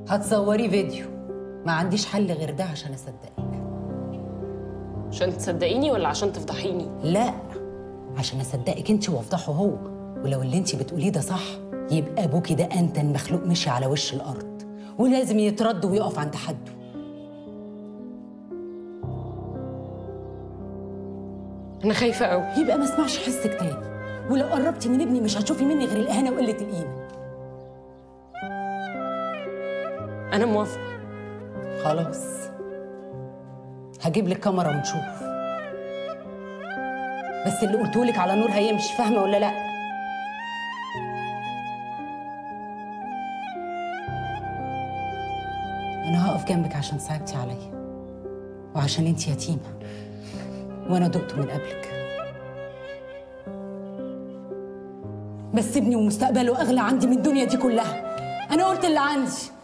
هتصوري فيديو ما عنديش حل غير ده عشان اصدقك عشان تصدقيني ولا عشان تفضحيني لا عشان اصدقك انت وافضحه هو ولو اللي انت بتقوليه ده صح يبقى ابوكي ده انتن مخلوق مشي على وش الارض ولازم يترد ويقف عند حده انا خايفه قوي يبقى ما اسمعش حسك تاني ولو قربتي من ابني مش هتشوفي مني غير الاهانه وقله القيمه انا موافقه خلاص هجيب لك كاميرا ونشوف بس اللي قلتهولك على نور هيمشي فاهمه ولا لا انا هقف جنبك عشان صعبتي عليا وعشان انت يتيمه وانا دقت من قبلك بس ابني ومستقبله اغلى عندي من الدنيا دي كلها انا قلت اللي عندي